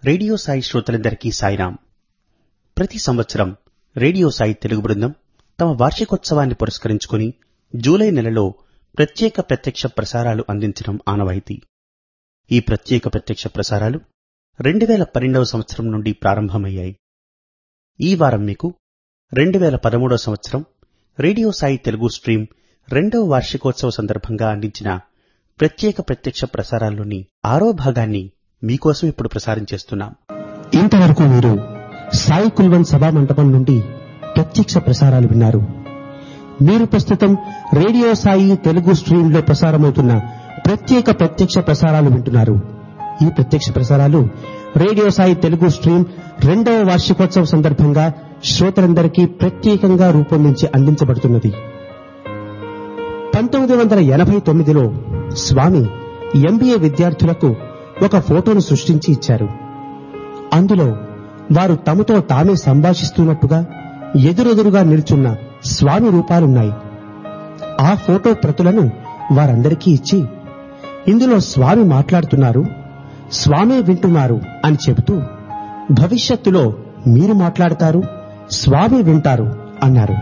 radio Sai శ్రోతలందరికీ సాయిరాం ప్రతి సంవత్సరం రేడియో సాయి తెలుగు బృందం తమ వార్షికోత్సవాన్ని పురస్కరించుకుని జూలై నెలలో ప్రత్యేక ప్రత్యక్ష ప్రసారాలు అందించడం ఆనవాయితీ ఈ ప్రత్యేక ప్రత్యక్ష ప్రసారాలు రెండు వేల పన్నెండవ సంవత్సరం నుండి ప్రారంభమయ్యాయి ఈ వారం మీకు రెండు వేల పదమూడవ సంవత్సరం రేడియో సాయి తెలుగు స్ట్రీమ్ రెండవ వార్షికోత్సవ సందర్భంగా అందించిన ప్రత్యేక ప్రత్యక్ష ప్రసారాల్లోని ఆరో భాగాన్ని మీకోసం ఇప్పుడు ప్రసారం చేస్తున్నాం ఇంతవరకు మీరు సాయి కుల్వన్ సభా మంటపం నుండి ప్రత్యక్ష ప్రసారాలు విన్నారు మీరు ప్రస్తుతం రేడియో సాయి తెలుగు స్ట్రీమ్ లో ప్రసారమవుతున్న ప్రత్యేక ప్రత్యక్ష ప్రసారాలు వింటున్నారు ఈ ప్రత్యక్ష ప్రసారాలు రేడియో సాయి తెలుగు స్ట్రీమ్ రెండవ వార్షికోత్సవ సందర్భంగా శ్రోతలందరికీ ప్రత్యేకంగా రూపొందించి అందించబడుతున్నది పంతొమ్మిది వందల ఎనభై తొమ్మిదిలో స్వామి ఎంబీఏ విద్యార్థులకు ఒక ఫోటోను సృష్టించి ఇచ్చారు అందులో వారు తమతో తామే సంభాషిస్తున్నట్టుగా ఎదురెదురుగా నిల్చున్న స్వామి రూపాలున్నాయి ఆ ఫోటో ప్రతులను వారందరికీ ఇచ్చి ఇందులో స్వామి మాట్లాడుతున్నారు స్వామి వింటున్నారు అని చెబుతూ భవిష్యత్తులో మీరు మాట్లాడతారు స్వామి వింటారు అన్నారు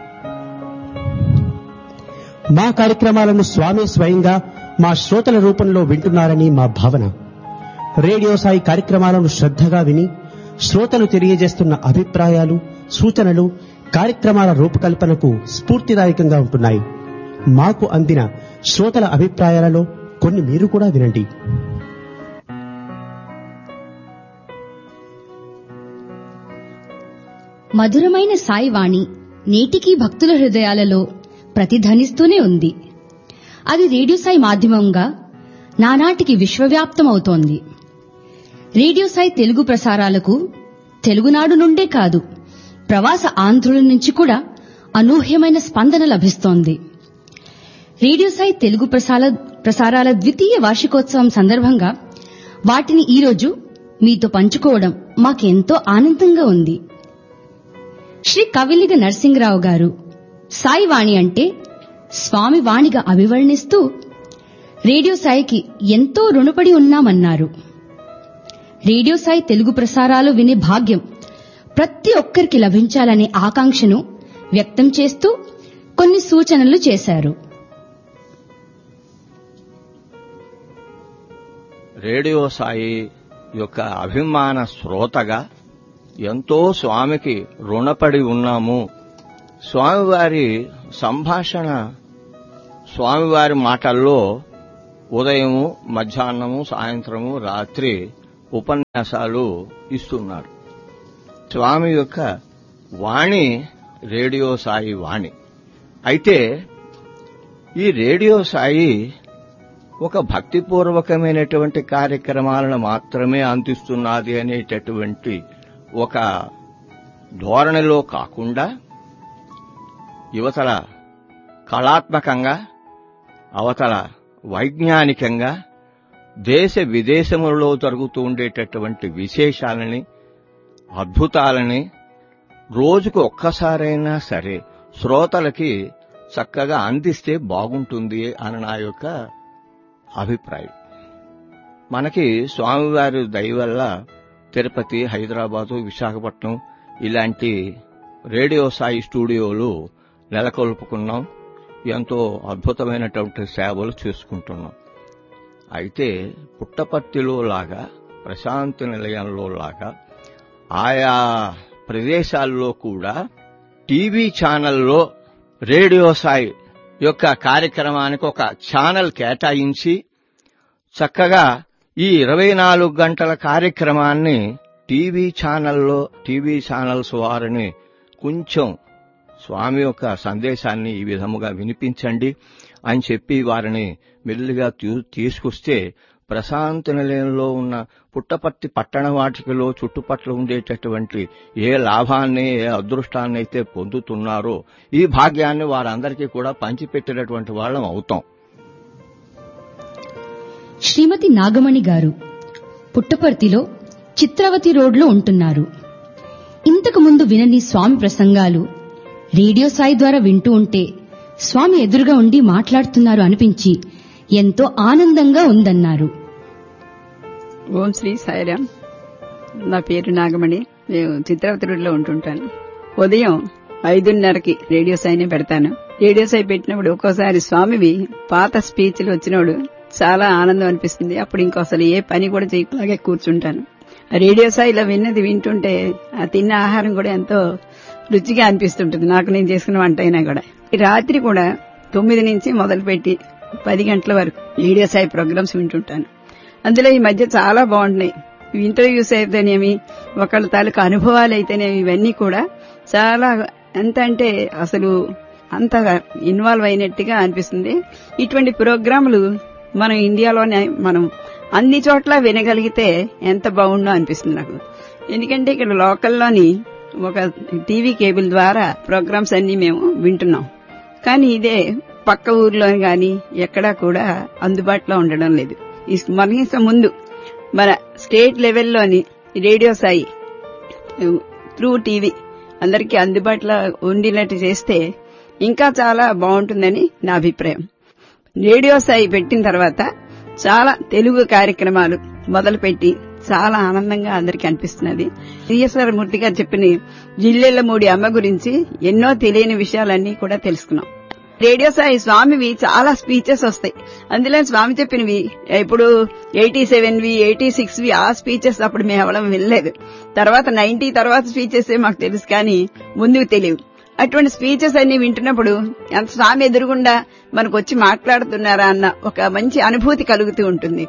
మా కార్యక్రమాలను స్వామి స్వయంగా మా శ్రోతల రూపంలో వింటున్నారని మా భావన రేడియో సాయి కార్యక్రమాలను శ్రద్ధగా విని శ్రోతలు తెలియజేస్తున్న అభిప్రాయాలు సూచనలు కార్యక్రమాల రూపకల్పనకు స్ఫూర్తిదాయకంగా ఉంటున్నాయి మాకు అందిన శ్రోతల అభిప్రాయాలలో కొన్ని మీరు కూడా వినండి మధురమైన సాయివాణి నేటికీ భక్తుల హృదయాలలో ప్రతిధ్వనిస్తూనే ఉంది అది రేడియో సాయి మాధ్యమంగా నానాటికి విశ్వవ్యాప్తమవుతోంది రేడియో సాయి తెలుగు ప్రసారాలకు తెలుగునాడు నుండే కాదు ప్రవాస ఆంధ్రుల నుంచి కూడా అనూహ్యమైన స్పందన లభిస్తోంది రేడియో సాయి తెలుగు ప్రసార ప్రసారాల ద్వితీయ వార్షికోత్సవం సందర్భంగా వాటిని ఈరోజు మీతో పంచుకోవడం మాకెంతో ఆనందంగా ఉంది శ్రీ కవిలిగ నరసింగరావు గారు సాయివాణి అంటే స్వామి వాణిగా అభివర్ణిస్తూ రేడియో సాయికి ఎంతో రుణపడి ఉన్నామన్నారు రేడియో సాయి తెలుగు ప్రసారాలు వినే భాగ్యం ప్రతి ఒక్కరికి లభించాలనే ఆకాంక్షను వ్యక్తం చేస్తూ కొన్ని సూచనలు చేశారు రేడియో సాయి యొక్క అభిమాన శ్రోతగా ఎంతో స్వామికి రుణపడి ఉన్నాము స్వామివారి సంభాషణ స్వామివారి మాటల్లో ఉదయము మధ్యాహ్నము సాయంత్రము రాత్రి ఉపన్యాసాలు ఇస్తున్నారు స్వామి యొక్క వాణి రేడియో సాయి వాణి అయితే ఈ రేడియో సాయి ఒక భక్తిపూర్వకమైనటువంటి కార్యక్రమాలను మాత్రమే అందిస్తున్నది అనేటటువంటి ఒక ధోరణిలో కాకుండా యువతల కళాత్మకంగా అవతల వైజ్ఞానికంగా దేశ విదేశములలో జరుగుతూ ఉండేటటువంటి విశేషాలని అద్భుతాలని రోజుకు ఒక్కసారైనా సరే శ్రోతలకి చక్కగా అందిస్తే బాగుంటుంది అని నా యొక్క అభిప్రాయం మనకి స్వామివారి దయ వల్ల తిరుపతి హైదరాబాదు విశాఖపట్నం ఇలాంటి రేడియో సాయి స్టూడియోలు నెలకొల్పుకున్నాం ఎంతో అద్భుతమైనటువంటి సేవలు చేసుకుంటున్నాం అయితే పుట్టపర్తిలో లాగా ప్రశాంతి నిలయంలో లాగా ఆయా ప్రదేశాల్లో కూడా టీవీ ఛానల్లో రేడియో సాయి యొక్క కార్యక్రమానికి ఒక ఛానల్ కేటాయించి చక్కగా ఈ ఇరవై నాలుగు గంటల కార్యక్రమాన్ని టీవీ ఛానల్లో టీవీ ఛానల్స్ వారిని కొంచెం స్వామి యొక్క సందేశాన్ని ఈ విధముగా వినిపించండి అని చెప్పి వారిని మెల్లిగా తీసుకొస్తే ప్రశాంత నిలయంలో ఉన్న పుట్టపర్తి పట్టణ వాటికలో చుట్టుపట్ల ఉండేటటువంటి ఏ లాభాన్ని ఏ అదృష్టాన్ని అయితే పొందుతున్నారో ఈ భాగ్యాన్ని వారందరికీ కూడా పంచిపెట్టినటువంటి వాళ్ళం అవుతాం శ్రీమతి నాగమణి గారు పుట్టపర్తిలో చిత్రవతి రోడ్లో ఉంటున్నారు ఇంతకు ముందు వినని స్వామి ప్రసంగాలు రేడియో సాయి ద్వారా వింటూ ఉంటే స్వామి ఎదురుగా ఉండి మాట్లాడుతున్నారు అనిపించి ఎంతో ఆనందంగా ఉందన్నారు ఓం శ్రీ సాయిరామ్ నా పేరు నాగమణి నేను చిత్రావతి రోడ్లో ఉంటుంటాను ఉదయం ఐదున్నరకి రేడియో సైనే పెడతాను రేడియో సై పెట్టినప్పుడు ఒక్కోసారి స్వామివి పాత స్పీచ్లు వచ్చినప్పుడు చాలా ఆనందం అనిపిస్తుంది అప్పుడు ఇంకో అసలు ఏ పని కూడా చేయలాగే కూర్చుంటాను ఆ రేడియో సాయిలో విన్నది వింటుంటే ఆ తిన్న ఆహారం కూడా ఎంతో రుచిగా అనిపిస్తుంటుంది నాకు నేను చేసుకున్న వంట అయినా కూడా ఈ రాత్రి కూడా తొమ్మిది నుంచి మొదలుపెట్టి పది గంటల వరకు రేడియో సాయి ప్రోగ్రామ్స్ వింటుంటాను అందులో ఈ మధ్య చాలా బాగుంటున్నాయి ఇంటర్వ్యూస్ అయితేనేమి ఒకళ్ళ తాలూకు అనుభవాలు అయితేనేమి ఇవన్నీ కూడా చాలా ఎంత అంటే అసలు అంత ఇన్వాల్వ్ అయినట్టుగా అనిపిస్తుంది ఇటువంటి ప్రోగ్రాములు మనం ఇండియాలోనే మనం అన్ని చోట్ల వినగలిగితే ఎంత బాగుండో అనిపిస్తుంది నాకు ఎందుకంటే ఇక్కడ లోకల్లోని ఒక టీవీ కేబుల్ ద్వారా ప్రోగ్రామ్స్ అన్ని మేము వింటున్నాం కానీ ఇదే పక్క ఊర్లో గాని ఎక్కడా కూడా అందుబాటులో ఉండడం లేదు ఈ కనీసం ముందు మన స్టేట్ లెవెల్లోని రేడియో సాయి త్రూ టీవీ అందరికీ అందుబాటులో ఉండేటట్టు చేస్తే ఇంకా చాలా బాగుంటుందని నా అభిప్రాయం రేడియో సాయి పెట్టిన తర్వాత చాలా తెలుగు కార్యక్రమాలు మొదలుపెట్టి చాలా ఆనందంగా అందరికీ అనిపిస్తున్నది సిఎస్ఆర్ మూర్తి గారు చెప్పిన జిల్లెళ్ల మూడి అమ్మ గురించి ఎన్నో తెలియని విషయాలన్నీ కూడా తెలుసుకున్నాం రేడియో సాయి స్వామివి చాలా స్పీచెస్ వస్తాయి అందులో స్వామి చెప్పినవి ఇప్పుడు ఎయిటీ సెవెన్ వి ఎయిటీ సిక్స్ వి ఆ స్పీచెస్ అప్పుడు మేము ఎవడం వినలేదు తర్వాత నైన్టీ తర్వాత స్పీచెస్ మాకు తెలుసు కానీ ముందుకు తెలియవు అటువంటి స్పీచెస్ అన్ని వింటున్నప్పుడు ఎంత స్వామి ఎదురుగుండా మనకు వచ్చి మాట్లాడుతున్నారా అన్న ఒక మంచి అనుభూతి కలుగుతూ ఉంటుంది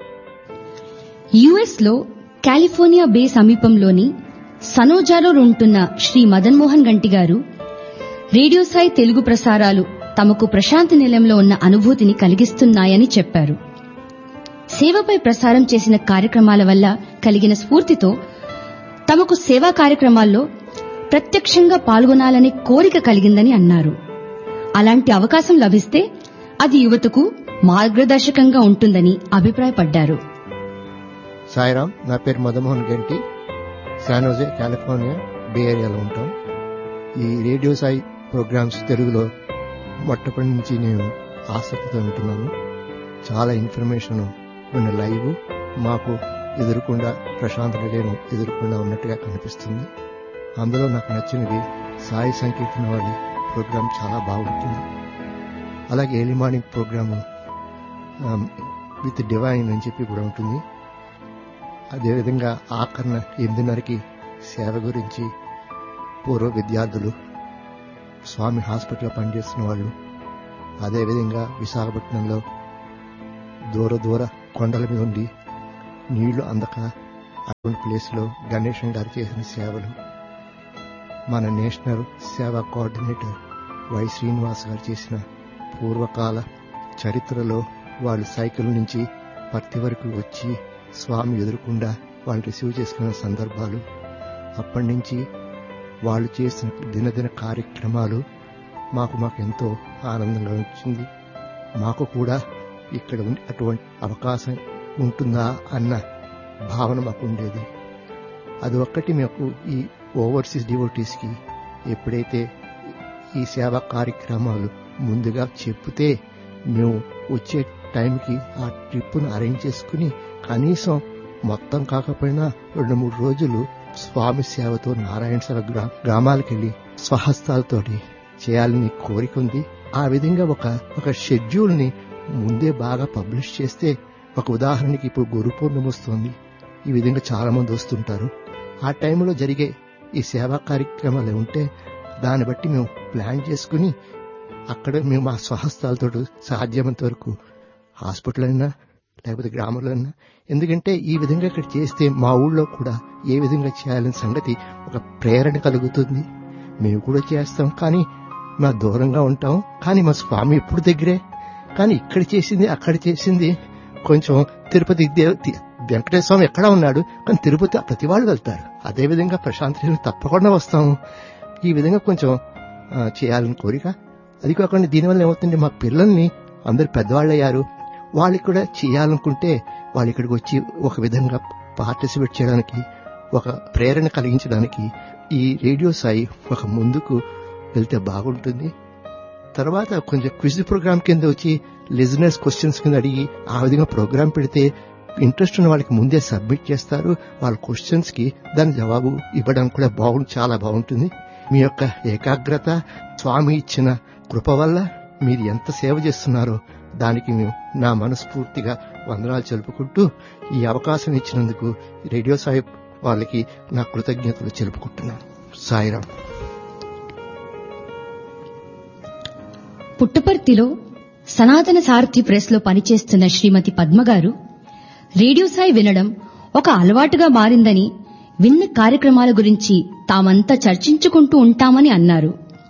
యుఎస్ లో కాలిఫోర్నియా బే సమీపంలోని సనోజాలో ఉంటున్న శ్రీ మదన్ మోహన్ గంటి గారు రేడియో సాయి తెలుగు ప్రసారాలు తమకు ప్రశాంతి నిలయంలో ఉన్న అనుభూతిని కలిగిస్తున్నాయని చెప్పారు సేవపై ప్రసారం చేసిన కార్యక్రమాల వల్ల కలిగిన స్ఫూర్తితో తమకు సేవా కార్యక్రమాల్లో ప్రత్యక్షంగా పాల్గొనాలనే కోరిక కలిగిందని అన్నారు అలాంటి అవకాశం లభిస్తే అది యువతకు మార్గదర్శకంగా ఉంటుందని అభిప్రాయపడ్డారు సాయిరామ్ నా పేరు మదమోహన్ గంటి శానోజే కాలిఫోర్నియా బే ఏరియాలో ఉంటాం ఈ రేడియో సాయి ప్రోగ్రామ్స్ తెలుగులో మొట్టపడి నుంచి నేను ఆసక్తితో వింటున్నాను చాలా ఇన్ఫర్మేషన్ ఉన్న లైవ్ మాకు ఎదురుకుండా ప్రశాంత నిలయం ఎదురుకుండా ఉన్నట్టుగా కనిపిస్తుంది అందులో నాకు నచ్చినది సాయి సంకీర్తన వాళ్ళ ప్రోగ్రాం చాలా బాగుంటుంది అలాగే early morning program with divine అని చెప్పి కూడా ఉంటుంది అదేవిధంగా ఆఖరణ ఎనిమిదిన్నరకి సేవ గురించి పూర్వ విద్యార్థులు స్వామి హాస్పిటల్లో పనిచేస్తున్న వాళ్ళు అదేవిధంగా విశాఖపట్నంలో దూర దూర కొండల మీద ఉండి నీళ్లు అందక అటువంటి ప్లేస్లో గణేశం గారు చేసిన సేవలు మన నేషనల్ సేవా కోఆర్డినేటర్ వై శ్రీనివాస్ గారు చేసిన పూర్వకాల చరిత్రలో వాళ్ళు సైకిల్ నుంచి పత్తి వరకు వచ్చి స్వామి ఎదురకుండా వాళ్ళు రిసీవ్ చేసుకున్న సందర్భాలు అప్పటి నుంచి వాళ్ళు చేసిన దినదిన కార్యక్రమాలు మాకు మాకు ఎంతో ఆనందంగా వచ్చింది మాకు కూడా ఇక్కడ ఉండి అటువంటి అవకాశం ఉంటుందా అన్న భావన మాకు ఉండేది అది ఒక్కటి మాకు ఈ ఓవర్సీస్ డివోటీస్కి ఎప్పుడైతే ఈ సేవా కార్యక్రమాలు ముందుగా చెప్తే మేము వచ్చే టైంకి ఆ ట్రిప్ను అరేంజ్ చేసుకుని కనీసం మొత్తం కాకపోయినా రెండు మూడు రోజులు స్వామి సేవతో నారాయణ సేవ గ్రా గ్రామాలకు వెళ్ళి స్వహస్తాలతోటి చేయాలని కోరిక ఉంది ఆ విధంగా ఒక ఒక షెడ్యూల్ ని ముందే బాగా పబ్లిష్ చేస్తే ఒక ఉదాహరణకి ఇప్పుడు గురు పూర్ణిమ వస్తుంది ఈ విధంగా చాలా మంది వస్తుంటారు ఆ టైంలో జరిగే ఈ సేవా కార్యక్రమాలు ఉంటే దాన్ని బట్టి మేము ప్లాన్ చేసుకుని అక్కడ మేము మా స్వహస్తాలతో సాధ్యమంత వరకు హాస్పిటల్ అయినా లేకపోతే గ్రామంలో అయినా ఎందుకంటే ఈ విధంగా ఇక్కడ చేస్తే మా ఊళ్ళో కూడా ఏ విధంగా చేయాలనే సంగతి ఒక ప్రేరణ కలుగుతుంది మేము కూడా చేస్తాం కానీ మా దూరంగా ఉంటాం కానీ మా స్వామి ఎప్పుడు దగ్గరే కానీ ఇక్కడ చేసింది అక్కడ చేసింది కొంచెం తిరుపతి దేవ వెంకటేశ్వర స్వామి ఎక్కడ ఉన్నాడు కానీ తిరుపతి ప్రతి వాళ్ళు వెళ్తారు అదేవిధంగా ప్రశాంతి తప్పకుండా వస్తాము ఈ విధంగా కొంచెం చేయాలని కోరిక అది కాకుండా దీనివల్ల ఏమవుతుంది మా పిల్లల్ని అందరు పెద్దవాళ్ళు అయ్యారు వాళ్ళకి కూడా చేయాలనుకుంటే వాళ్ళు ఇక్కడికి వచ్చి ఒక విధంగా పార్టిసిపేట్ చేయడానికి ఒక ప్రేరణ కలిగించడానికి ఈ రేడియో సాయి ఒక ముందుకు వెళ్తే బాగుంటుంది తర్వాత కొంచెం క్విజ్ ప్రోగ్రామ్ కింద వచ్చి లిజనర్స్ క్వశ్చన్స్ కింద అడిగి ఆ విధంగా ప్రోగ్రామ్ పెడితే ఇంట్రెస్ట్ ఉన్న వాళ్ళకి ముందే సబ్మిట్ చేస్తారు వాళ్ళ క్వశ్చన్స్ కి దాని జవాబు ఇవ్వడం కూడా బాగుంది చాలా బాగుంటుంది మీ యొక్క ఏకాగ్రత స్వామి ఇచ్చిన కృప వల్ల మీరు ఎంత సేవ చేస్తున్నారో దానికి మేము నా మనస్ఫూర్తిగా వందనాలు తెలుపుకుంటూ ఈ అవకాశం ఇచ్చినందుకు రేడియో సాయి వాళ్ళకి నా కృతజ్ఞతలు తెలుపుకుంటున్నాను సాయిరాం పుట్టపర్తిలో సనాతన సారథి ప్రెస్ లో పనిచేస్తున్న శ్రీమతి పద్మ గారు రేడియో సాయి వినడం ఒక అలవాటుగా మారిందని విన్న కార్యక్రమాల గురించి తామంతా చర్చించుకుంటూ ఉంటామని అన్నారు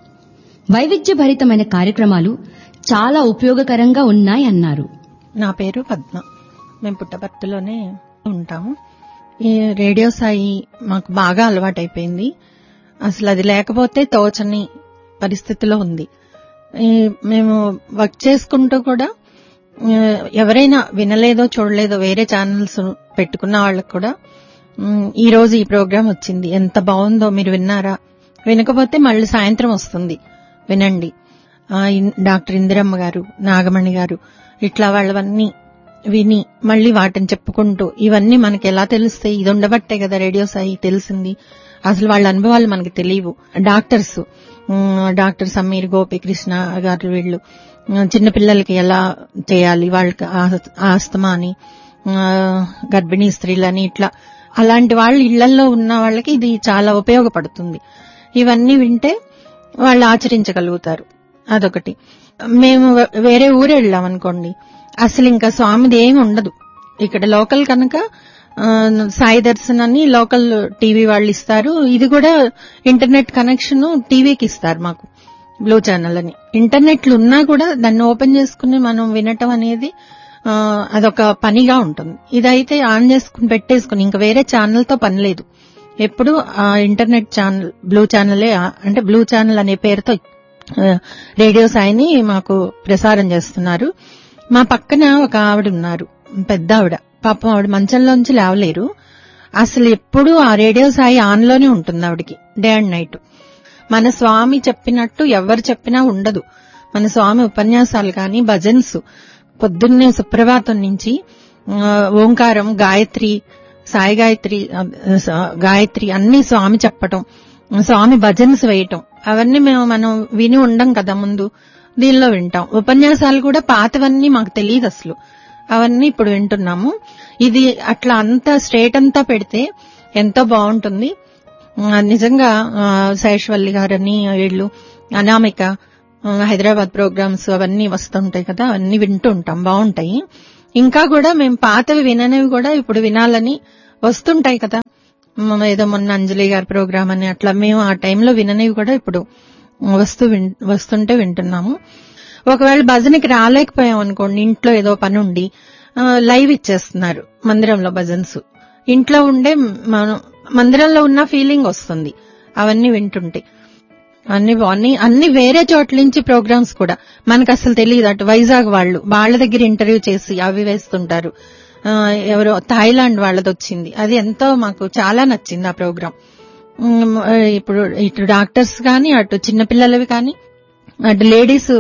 వైవిధ్యభరితమైన కార్యక్రమాలు చాలా ఉపయోగకరంగా ఉన్నాయన్నారు నా పేరు పద్మ మేము పుట్టపర్తిలోనే ఉంటాము ఈ రేడియో సాయి మాకు బాగా అలవాటైపోయింది అసలు అది లేకపోతే తోచని పరిస్థితిలో ఉంది ఈ మేము వర్క్ చేసుకుంటూ కూడా ఆ, ఎవరైనా వినలేదో చూడలేదో వేరే ఛానల్స్ పెట్టుకున్న వాళ్ళకు కూడా ఉమ్, ఈ రోజు ఈ ప్రోగ్రాం వచ్చింది ఎంత బాగుందో మీరు విన్నారా వినకపోతే మళ్ళీ సాయంత్రం వస్తుంది వినండి ఆ, ఇన్- డాక్టర్ ఇందిరమ్మ గారు నాగమణి గారు ఇట్లా వాళ్ళవన్నీ విని మళ్ళీ వాటిని చెప్పుకుంటూ ఇవన్నీ మనకి ఎలా తెలుస్తాయి ఇది ఉండబట్టే కదా రేడియో సాయి తెలిసింది అసలు వాళ్ళ అనుభవాలు మనకి తెలియవు doctors um, doctor Sameer Gopikrishna garu వీళ్ళు ఉమ్, చిన్నపిల్లలకి ఎలా చేయాలి వాళ్ళకి ఆ- ఆస్తమా అని ఆ, గర్భిణీ స్త్రీలని ఇట్లా అలాంటి వాళ్ళు ఇళ్లలో ఉన్న వాళ్ళకి ఇది చాలా ఉపయోగపడుతుంది ఇవన్నీ వింటే వాళ్ళు ఆచరించగలుగుతారు అదొకటి మేము వే- వేరే ఊరు వెళ్ళాం అనుకోండి అసలు ఇంకా స్వామిది ఏమి ఉండదు ఇక్కడ లోకల్ కనుక ఆ, సాయి దర్శన్ అని లోకల్ టీవీ వాళ్ళు ఇస్తారు ఇది కూడా ఇంటర్నెట్ కనెక్షన్ టీవీకి ఇస్తారు మాకు బ్లూ ఛానల్ అని ఇంటర్నెట్లు ఉన్నా కూడా దాన్ని ఓపెన్ చేసుకుని మనం వినటం అనేది ఆ, అదొక పనిగా ఉంటుంది ఇదైతే ఆన్ చేసుకుని పెట్టేసుకుని ఇంకా వేరే ఛానల్ తో పని లేదు ఎప్పుడు ఆ ఇంటర్నెట్ ఛానల్ బ్లూ ఛానలే ఆ- అంటే బ్లూ ఛానల్ అనే పేరుతో ఆ, రేడియో సాయిని మాకు ప్రసారం చేస్తున్నారు మా పక్కన ఒక ఆవిడ ఉన్నారు పెద్ద ఆవిడ పాపం ఆవిడ మంచంలోంచి లేవలేరు అసలు ఎప్పుడు ఆ రేడియో సాయి ఆన్ లోనే ఉంటుంది ఆవిడకి డే అండ్ నైట్ మన స్వామి చెప్పినట్టు ఎవరు చెప్పినా ఉండదు మన స్వామి ఉపన్యాసాలు కానీ భజన్స్ పొద్దున్నే సుప్రభాతం నుంచి ఆ, ఓంకారం గాయత్రి సాయి గాయత్రి ఆ, స- గాయత్రి అన్ని స్వామి చెప్పటం స్వామి భజన్స్ వేయటం అవన్నీ మేము మనం విని ఉండం కదా ముందు దీనిలో వింటాం ఉపన్యాసాలు కూడా పాతవన్నీ మాకు తెలియదు అసలు అవన్నీ ఇప్పుడు వింటున్నాము ఇది అట్లా అంతా స్ట్రేట్ అంతా పెడితే ఎంతో బాగుంటుంది ఆ, నిజంగా ఆ, శేషవల్లి గారని వీళ్ళు అనామిక ఆ, హైదరాబాద్ ప్రోగ్రామ్స్ అవన్నీ వస్తుంటాయి కదా అవన్నీ వింటూ ఉంటాం బాగుంటాయి ఇంకా కూడా మేము పాతవి విననివి కూడా ఇప్పుడు వినాలని వస్తుంటాయి కదా మ- ఏదో మొన్న అంజలి గారి ప్రోగ్రామ్ అని అట్లా మేము ఆ టైంలో విననివి కూడా ఇప్పుడు వస్తూ విన్- వస్తుంటే వింటున్నాము ఒకవేళ భజనకి రాలేకపోయాం అనుకోండి ఇంట్లో ఏదో పని ఉండి ఆ, లైవ్ ఇచ్చేస్తున్నారు మందిరంలో భజన్స్ ఇంట్లో ఉండే మనం మందిరంలో ఉన్న ఫీలింగ్ వస్తుంది అవన్నీ వింటుంటే అన్ని అన్ని అన్ని వేరే చోట్ల నుంచి ప్రోగ్రామ్స్ కూడా మనకు అసలు తెలియదు అటు వైజాగ్ వాళ్ళు వాళ్ళ దగ్గర ఇంటర్వ్యూ చేసి అవి వేస్తుంటారు ఆ, ఎవరో థాయిలాండ్ వాళ్ళది వచ్చింది అది ఎంతో మాకు చాలా నచ్చింది ఆ ప్రోగ్రామ్ ఉమ్, ఇప్పుడు ఇటు డాక్టర్స్ కానీ అటు చిన్నపిల్లలవి కానీ అటు లేడీస్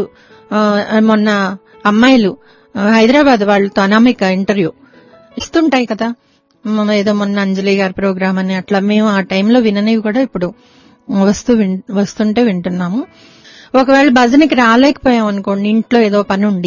మొన్న అమ్మాయిలు ఆ, హైదరాబాద్ వాళ్ళతో అనామిక ఇంటర్వ్యూ ఇస్తుంటాయి కదా మ- ఏదో మొన్న అంజలి గారి ప్రోగ్రామ్ అని అట్లా మేము ఆ టైంలో విననివి కూడా ఇప్పుడు వస్తూ విన్- వస్తుంటే వింటున్నాము ఒకవేళ భజనకి రాలేకపోయాం అనుకోండి ఇంట్లో ఏదో పని ఉండి